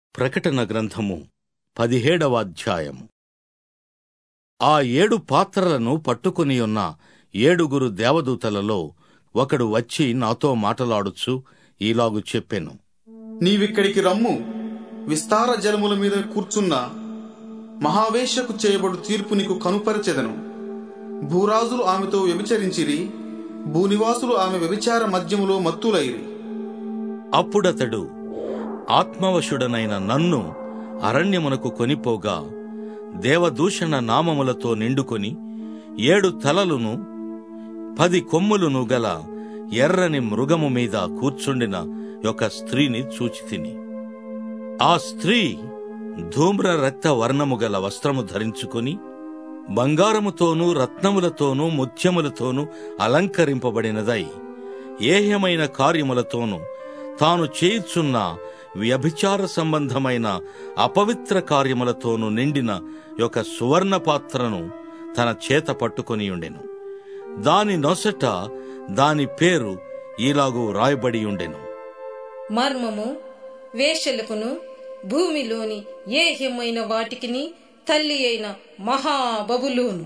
ప్రకటన గ్రంథము పదిహేడవ అధ్యాయము ఆ ఏడు పాత్రలను పట్టుకుని ఉన్న ఏడుగురు దేవదూతలలో ఒకడు వచ్చి నాతో మాటలాడుచు ఈలాగు చెప్పెను నీవిక్కడికి రమ్ము విస్తార జలముల మీద కూర్చున్న మహావేశ్యకు చేయబడు తీర్పు నీకు కనుపరచెదను భూరాజులు ఆమెతో వ్యభిచరించిరి భూనివాసులు ఆమె వ్యభిచార మద్యములో మత్తులైరి అప్పుడతడు ఆత్మవశుడనైన నన్ను అరణ్యమునకు కొనిపోగా దేవదూషణ నామములతో నిండుకొని ఏడు తలలును పది కొమ్ములును గల ఎర్రని మృగము మీద కూర్చుండిన ఒక స్త్రీని చూచితిని ఆ స్త్రీ ధూమ్ర రక్త వర్ణము గల వస్త్రము ధరించుకొని బంగారముతోనూ రత్నములతోనూ ముత్యములతోనూ అలంకరింపబడినదై ఏహ్యమైన కార్యములతోనూ తాను చేయుచున్న వ్యభిచార సంబంధమైన అపవిత్ర కార్యములతోనూ నిండిన ఒక సువర్ణ పాత్రను తన చేత పట్టుకొని ఉండెను దాని నొసట దాని పేరు ఈలాగు రాయబడి ఉండెను మర్మము వేషలకును భూమిలోని ఏహ్యమైన వాటికిని తల్లి అయిన మహాబబులోను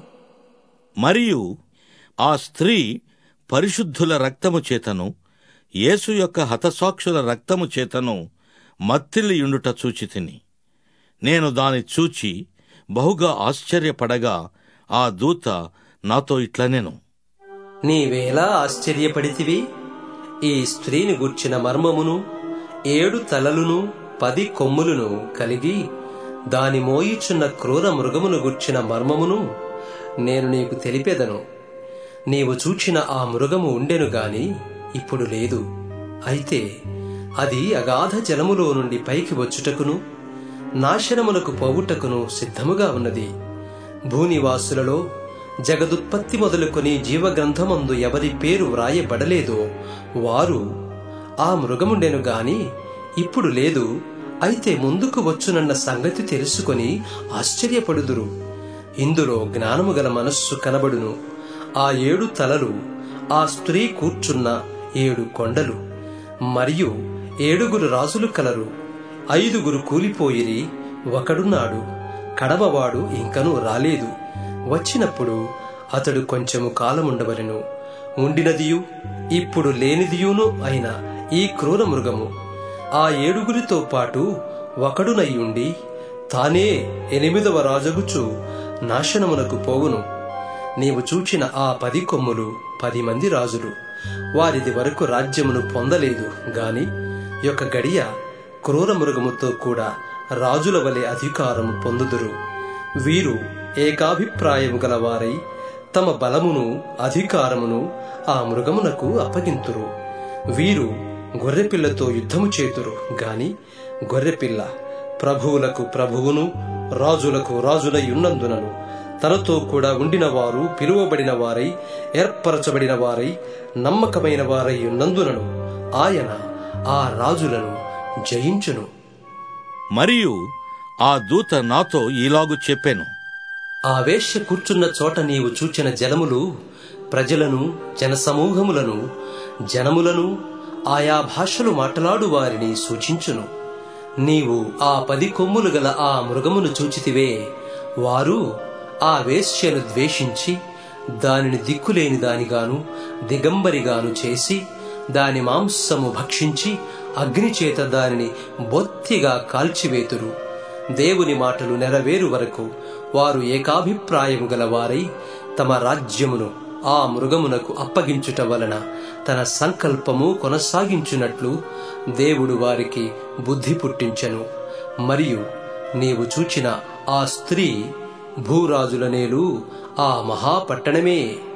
మరియు ఆ స్త్రీ పరిశుద్ధుల రక్తము చేతను యేసు యొక్క హతసాక్షుల రక్తము చేతను మత్తిల్లియుండుట చూచితిని నేను దాని చూచి బహుగా ఆశ్చర్యపడగా ఆ దూత నాతో ఇట్లనెను నీవేలా ఆశ్చర్యపడితివి ఈ స్త్రీని గుర్చిన మర్మమును ఏడు తలలును పది కొమ్ములను కలిగి దాని మోయిచున్న క్రూర మృగమును గుర్చిన మర్మమును నేను నీకు తెలిపెదను నీవు చూచిన ఆ మృగము ఉండెను గాని ఇప్పుడు లేదు అయితే అది అగాధ జలములో నుండి పైకి వచ్చుటకును నాశనమునకు పోవుటకును సిద్ధముగా ఉన్నది భూనివాసులలో జగదుత్పత్తి మొదలుకొని జీవగ్రంథమందు ఎవరి పేరు వ్రాయబడలేదో వారు ఆ మృగముండెను గాని ఇప్పుడు లేదు అయితే ముందుకు వచ్చునన్న సంగతి తెలుసుకొని ఆశ్చర్యపడుదురు ఇందులో జ్ఞానము గల మనస్సు కనబడును ఆ ఏడు తలలు ఆ స్త్రీ కూర్చున్న ఏడు కొండలు మరియు ఏడుగురు రాజులు కలరు ఐదుగురు కూలిపోయిరి ఒకడున్నాడు కడమవాడు ఇంకనూ రాలేదు వచ్చినప్పుడు అతడు కొంచెము కాలముండవలెను ఉండినదియు ఇప్పుడు లేనిదియును అయిన ఈ క్రూర మృగము ఆ ఏడుగురితో పాటు ఒకడునై ఉండి తానే ఎనిమిదవ రాజగుచు నాశనమునకు పోవును నీవు చూచిన ఆ పది కొమ్ములు పది మంది రాజులు వారిది వరకు రాజ్యమును పొందలేదు గాని యొక్క గడియ క్రూర మృగముతో కూడా రాజుల వలె అధికారము పొందుదురు వీరు ఏకాభిప్రాయము గలవారై తమ బలమును అధికారమును ఆ మృగమునకు అప్పగింతురు వీరు గొర్రెపిల్లతో యుద్ధము చేతురు గాని గొర్రెపిల్ల ప్రభువులకు ప్రభువును రాజులకు రాజులై ఉన్నందునను తనతో కూడా ఉండిన వారు పిలువబడిన వారై ఏర్పరచబడిన వారై నమ్మకమైన వారై ఉన్నందునను ఆయన ఆ రాజులను జయించును మరియు ఆ దూత నాతో ఈలాగు చెప్పెను ఆ వేశ్య కూర్చున్న చోట నీవు చూచిన జలములు ప్రజలను జనసమూహములను జనములను ఆయా భాషలు మాట్లాడు వారిని సూచించును నీవు ఆ పది కొమ్ములు గల ఆ మృగమును చూచితివే వారు ఆ వేశ్యను ద్వేషించి దానిని దిక్కులేని దానిగాను దిగంబరిగాను చేసి దాని మాంసము భక్షించి అగ్నిచేత దానిని బొత్తిగా కాల్చివేతురు దేవుని మాటలు నెరవేరు వరకు వారు ఏకాభిప్రాయము గలవారై తమ రాజ్యమును ఆ మృగమునకు అప్పగించుట వలన తన సంకల్పము కొనసాగించున్నట్లు దేవుడు వారికి బుద్ధి పుట్టించెను మరియు నీవు చూచిన ఆ స్త్రీ భూరాజుల నేలు ఆ మహాపట్టణమే